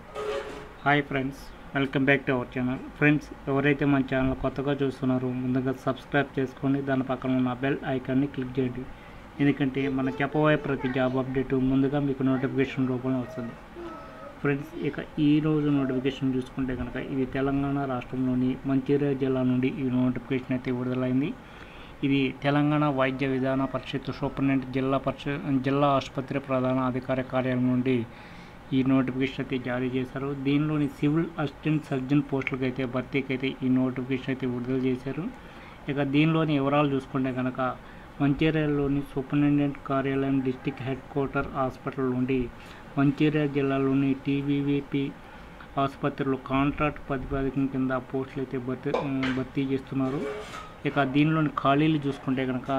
hi friends welcome back to our channel friends ఎవరైతే మన channel కొత్తగా చూస్తున్నారో ముందుగా సబ్స్క్రైబ్ చేసుకోండి దాని పక్కన ఉన్న బెల్ ఐకాన్ని క్లిక్ చేయండి ఎందుకంటే మన చెప్పబోయే ప్రతి జాబ్ అప్డేట్ ముందుగా మీకు నోటిఫికేషన్ రూపంలో వస్తుంది ఫ్రెండ్స్ ఇక ఈ రోజు నోటిఫికేషన్ చూసుకుంటే కనుక ఇది తెలంగాణ రాష్ట్రంలోని మంచిర్యాల జిల్లా నుండి ఈ నోటిఫికేషన్ అయితే విడుదలైంది ఇది తెలంగాణ వైద్య విధాన పరిషత్ సూపరింటెండెంట్ జిల్లా పరిషత్ జిల్లా ఆసుపత్రి ప్రధాన అధికారి కార్యాలయం నుండి ఈ నోటిఫికేషన్ అయితే జారీ చేశారు దీనిలోని సివిల్ అసిస్టెంట్ సర్జన్ పోస్టులకు అయితే భర్తీకి అయితే ఈ నోటిఫికేషన్ అయితే విడుదల చేశారు ఇక దీనిలోని వివరాలు చూసుకుంటే కనుక మంచిర్యాలలోని సూపరింటెండెంట్ కార్యాలయం డిస్టిక్ హెడ్ క్వార్టర్ హాస్పిటల్ నుండి మంచిర్యాల జిల్లాలోని టీవీవీపీ ఆసుపత్రిలో కాంట్రాక్ట్ ప్రాతిపదికన కింద పోస్టులు అయితే భర్తీ భర్తీ చేస్తున్నారు ఇక దీనిలోని ఖాళీలు చూసుకుంటే కనుక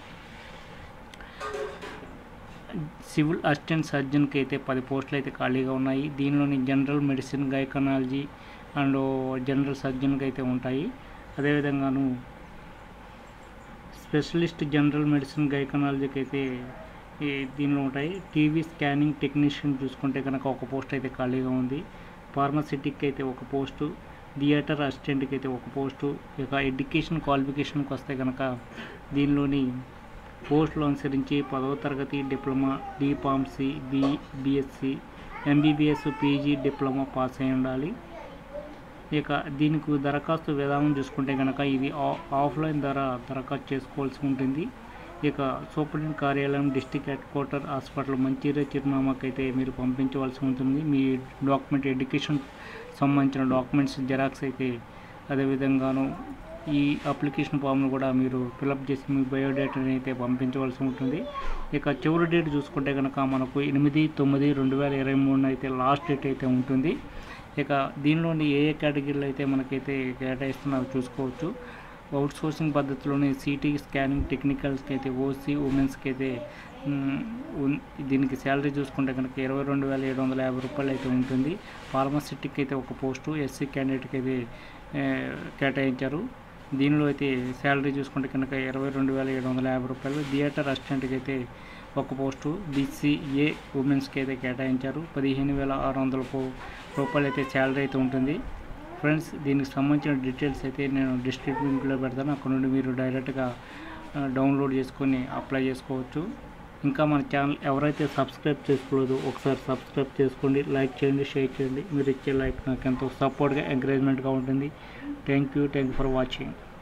సివిల్ అసిస్టెంట్ సర్జన్కి అయితే పది పోస్టులు అయితే ఖాళీగా ఉన్నాయి దీనిలోని general medicine gynaecology and general సర్జన్కి అయితే ఉంటాయి అదేవిధంగాను స్పెషలిస్ట్ జనరల్ మెడిసిన్ గైకనాలజీకి అయితే ఈ దీనిలో ఉంటాయి టీవీ స్కానింగ్ టెక్నీషియన్ చూసుకుంటే కనుక ఒక పోస్ట్ అయితే ఖాళీగా ఉంది ఫార్మసిటిక్ అయితే ఒక పోస్టు థియేటర్ అసిస్టెంట్కి అయితే ఒక పోస్టు ఇక ఎడ్యుకేషన్ క్వాలిఫికేషన్కి వస్తే కనుక దీనిలోని పోస్టులు అనుసరించి పదవ తరగతి diploma D pharmacy B BSc MBBS PG diploma pass అయి ఉండాలి ఇక దీనికి దరఖాస్తు విధానం చూసుకుంటే కనుక ఇది ఆ- ఆఫ్లైన్ ద్వారా దరఖాస్తు చేసుకోవాల్సి ఉంటుంది ఇక సూపరింటెండెంట్ కార్యాలయం district head quarter hospital Mancherial చిరునామాకి అయితే మీరు పంపించవలసి ఉంటుంది మీ డాక్యుమెంట్ ఎడ్యుకేషన్ సంబంధించిన డాక్యుమెంట్స్ జెరాక్స్ అయితే అదేవిధంగాను ఈ అప్లికేషన్ ఫామ్ను కూడా మీరు ఫిలప్ చేసి మీ బయోడేటాని అయితే పంపించవలసి ఉంటుంది ఇక చివరి డేట్ చూసుకుంటే కనుక మనకు ఎనిమిది తొమ్మిది రెండు వేల ఇరవై మూడున అయితే లాస్ట్ డేట్ అయితే ఉంటుంది ఇక దీనిలోని ఏ ఏ కేటగిరీలు అయితే మనకైతే కేటాయిస్తున్నారో చూసుకోవచ్చు అవుట్ సోర్సింగ్ పద్ధతిలోని సిటీ స్కానింగ్ టెక్నికల్స్కి అయితే ఓసీ ఉమెన్స్కి అయితే మ్, ఉన్- దీనికి శాలరీ చూసుకుంటే కనుక ఇరవై రెండు వేల ఏడు వందల యాభై రూపాయలు అయితే ఉంటుంది ఫార్మసిస్టిక్ అయితే ఒక పోస్టు ఎస్సీ క్యాండిడేట్కి అయితే ఏ, కేటాయించారు దీనిలో అయితే శాలరీ చూసుకుంటే కనుక ఇరవై రెండు వేల ఏడు వందల యాభై రూపాయలు థియేటర్ అసిస్టెంట్కి అయితే ఒక పోస్టు బీసీఏ ఉమెన్స్కి అయితే కేటాయించారు పదిహేను వేల ఆరు వందల పో- రూపాయలు అయితే శాలరీ అయితే ఉంటుంది ఫ్రెండ్స్ దీనికి సంబంధించిన డీటెయిల్స్ అయితే నేను డిస్క్రిప్షన్ లింక్లో పెడతాను అక్కడ నుండి మీరు డైరెక్ట్గా ఆ, డౌన్లోడ్ చేసుకొని అప్లై చేసుకోవచ్చు ఇంకా మన ఛానల్ ఎవరైతే సబ్స్క్రైబ్ చేసుకోలేదో ఒకసారి సబ్స్క్రైబ్ చేసుకోండి లైక్ చేయండి షేర్ చేయండి మీరు ఇచ్చే లైక్ నాకు ఎంతో సపోర్ట్గా ఎంకరేజ్మెంట్గా ఉంటుంది thank you thank you for watching